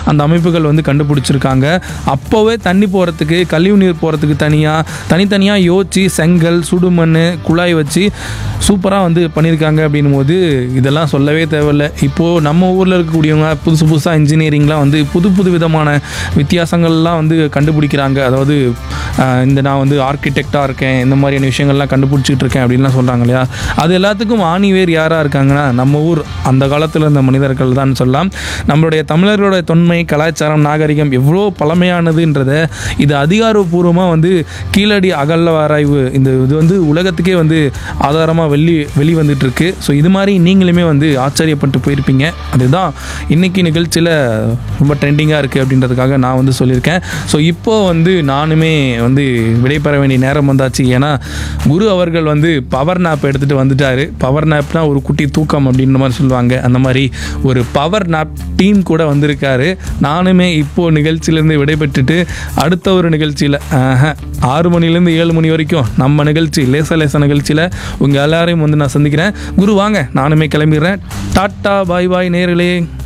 அந்த அமைப்புகள் வந்து கண்டுபிடிச்சிருக்காங்க அப்போவே தண்ணி போகிறதுக்கு கழிவு நீர் போகிறதுக்கு தனியாக தனித்தனியாக யோசிச்சு செங்கல் சுடுமண் குழாய் வச்சு சூப்பராக வந்து பண்ணியிருக்காங்க அப்படின்னும் போது இதெல்லாம் சொல்லவே தேவையில்லை இப்போது நம்ம ஊரில் இருக்கக்கூடியவங்க புதுசு புதுசாக இன்ஜினியரிங்லாம் வந்து புது புது விதமான வித்தியாசங்கள்லாம் வந்து கண்டுபிடிக்கிறாங்க அதாவது ஆஹ், இந்த நான் வந்து ஆர்கிடெக்டாக இருக்கேன் இந்த மாதிரியான விஷயங்கள்லாம் கண்டுபிடிச்சிட்டு இருக்கேன் அப்படின்லாம் சொல்கிறாங்க இல்லையா அது எல்லாத்துக்கும் ஆணிவேர் யாராக இருக்காங்கன்னா நம்ம ஊர் அந்த காலத்தில் இருந்த மனிதர்கள் தான் சொல்லலாம் நம்மளுடைய தமிழர்களோட தொன்மை கலாச்சாரம் நாகரிகம் எவ்வளோ பழமையானதுன்றத இது அதிகாரப்பூர்வமாக வந்து கீழடி அகல ஆராய்வு இந்த இது வந்து உலகத்துக்கே வந்து ஆதாரமாக வெளி வெளிவந்துட்டு இருக்கு ஸோ இது மாதிரி நீங்களுமே வந்து ஆச்சரியப்பட்டு போயிருப்பீங்க அதுதான் இன்னைக்கு நிகழ்ச்சியில் ரொம்ப ட்ரெண்டிங்காக இருக்குது அப்படின்றதுக்காக நான் வந்து சொல்லியிருக்கேன் ஸோ இப்போ வந்து நானுமே வந்து விடைபெற வேண்டிய நேரம் வந்தாச்சு ஏன்னா குரு அவர்கள் வந்து பவர் நாப் எடுத்துகிட்டு வந்துட்டாரு பவர் நாப்னா ஒரு குட்டி தூக்கம் அப்படின்ற மாதிரி சொல்லுவாங்க அந்த மாதிரி ஒரு பவர் நாப் டீம் கூட வந்திருக்காரு நானுமே இப்போ நிகழ்ச்சியிலேருந்து விடைபெற்றுட்டு அடுத்த ஒரு நிகழ்ச்சியில் ஆறு மணிலேருந்து ஏழு மணி வரைக்கும் நம்ம நிகழ்ச்சி லேச லேச நிகழ்ச்சியில் உங்கள் எல்லாரையும் வந்து நான் சந்திக்கிறேன் குரு வாங்க நானுமே கிளம்பிடுறேன் டாட்டா பாய் பாய் நேர்களே